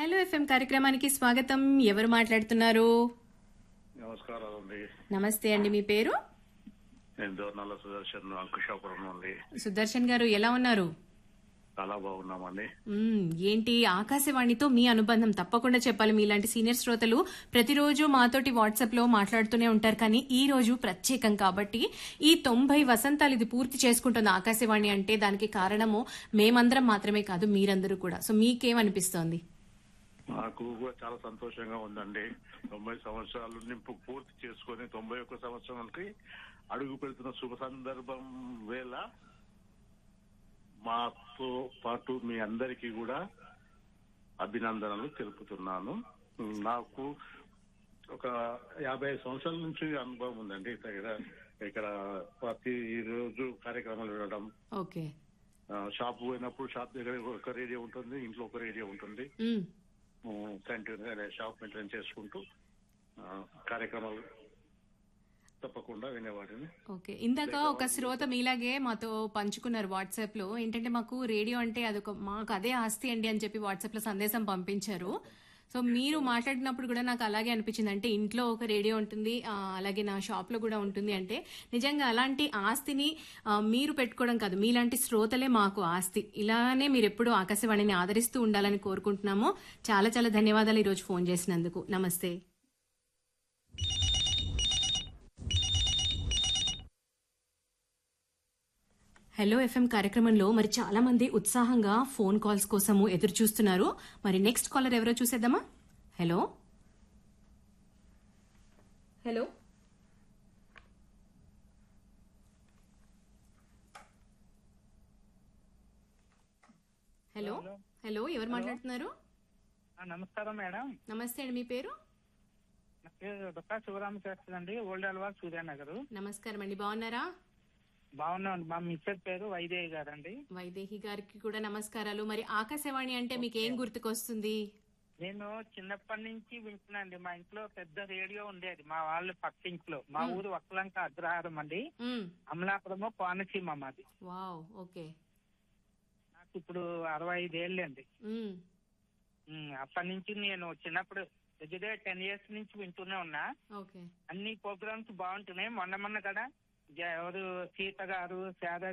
Hello FM కార్యక్రమానికి స్వాగతం ఎవరు మాట్లాడుతున్నారు నమస్కారం అండి నమస్తే అండి మీ పేరు నేను దోర్నాల సుదర్శన్ అంకుశాపురం నుండి సుదర్శన్ గారు ఎలా ఉన్నారు చాలా బాగున్నామండి మ్మ్, ఏంటి ఆకాశవాణితో మీ అనుబంధం తప్పకుండా చెప్పాలి మీలాంటి సీనియర్ శ్రోతలు ప్రతిరోజు మాతోటి వాట్సాప్ లో మాట్లాడుతూనే ఉంటారు కానీ ఈ రోజు ప్రత్యేకం కాబట్టి ఈ తొంభై వసంతాలు ఇది పూర్తి చేసుకుంటుంది ఆకాశవాణి అంటే దానికి కారణము మేమందరం మాత్రమే కాదు మీరందరూ కూడా సో మీకేమనిపిస్తోంది నాకు కూడా చాలా సంతోషంగా ఉందండి తొంభై సంవత్సరాలు నింపు పూర్తి చేసుకొని తొంభై ఒక్క సంవత్సరానికి అడుగు పెడుతున్న శుభ సందర్భం వేళ మాతో పాటు మీ అందరికీ కూడా అభినందనలు తెలుపుతున్నాను నాకు ఒక యాభై ఐదు సంవత్సరాల నుంచి అనుభవం ఉందండి ఇక్కడ ఇక్కడ ప్రతి రోజు కార్యక్రమాలు వినడం ఓకే ఆ, షాప్ పోయినప్పుడు షాప్ దగ్గర ఒక రేడియో ఉంటుంది ఇంట్లో ఒక రేడియో ఉంటుంది మ్మ్, కంటిన్యూ అనే షాప్ మెయింటైన్ చేసుకుంటూ ఆ, కార్యక్రమాలు తప్పకుండా వినేవాడిని ఓకే ఇందాక ఒక శ్రోత మీలాగే మాతో పంచుకున్నారు వాట్సాప్ లో ఏంటంటే మాకు రేడియో అంటే అదొక మాకు అదే ఆస్తి అండి అని చెప్పి వాట్సాప్ లో సందేశం పంపించారు సో మీరు మాట్లాడినప్పుడు కూడా నాకు అలాగే అనిపించింది అంటే ఇంట్లో ఒక రేడియో ఉంటుంది ఆ, అలాగే నా షాప్ లో కూడా ఉంటుంది అంటే నిజంగా అలాంటి ఆస్తిని ఆ, మీరు పెట్టుకోవడం కాదు మీలాంటి శ్రోతలే మాకు ఆస్తి ఇలానే మీరు ఎప్పుడూ ఆకాశవాణిని ఆదరిస్తూ ఉండాలని కోరుకుంటున్నాము చాలా చాలా ధన్యవాదాలు ఈరోజు ఫోన్ చేసినందుకు నమస్తే హలో ఎఫ్ఎం కార్యక్రమంలో మరి చాలా మంది ఉత్సాహంగా ఫోన్ కాల్స్ కోసము ఎదురు చూస్తున్నారు మరి నెక్స్ట్ కాలర్ ఎవరో చూసేద్దామా హలో హలో హలో హలో ఎవరు మాట్లాడుతున్నారు ఆ, నమస్కారం మేడం నమస్తే అండి మీ పేరు నా పేరు దుక్కా శివరామ శాస్త్రి అండి ఓల్డ్ అల్వా సూర్యానగర్ నమస్కారం అండి బాగున్నారా బాగున్నాం మా మిస్టర్ పేరు వైదేహి గారు అండి వైదేహి గారికి కూడా నమస్కారాలు మరి ఆకాశవాణి అంటే మీకు ఏం గుర్తుకొస్తుంది నేను చిన్నప్పటి నుంచి వింటున్నాండి మా ఇంట్లో పెద్ద రేడియో ఉండేది మా వాళ్ళు పక్క ఇంట్లో మా ఊరు ఒక్కలంక అగ్రహారం అండి మ్మ్. అమలాపురము కోనసీమ మాది వావ్ ఓకే నాకు ఇప్పుడు అరవై ఐదేళ్ళు అండి మ్మ్. ఉమ్, అప్పటి నుంచి నేను చిన్నప్పుడు దగ్గర టెన్ ఇయర్స్ నుంచి వింటూనే ఉన్నా ఓకే అన్ని ప్రోగ్రామ్స్ బాగుంటున్నాయి మొన్న మొన్న కదా జ- ఎవరు సీత గారు శారద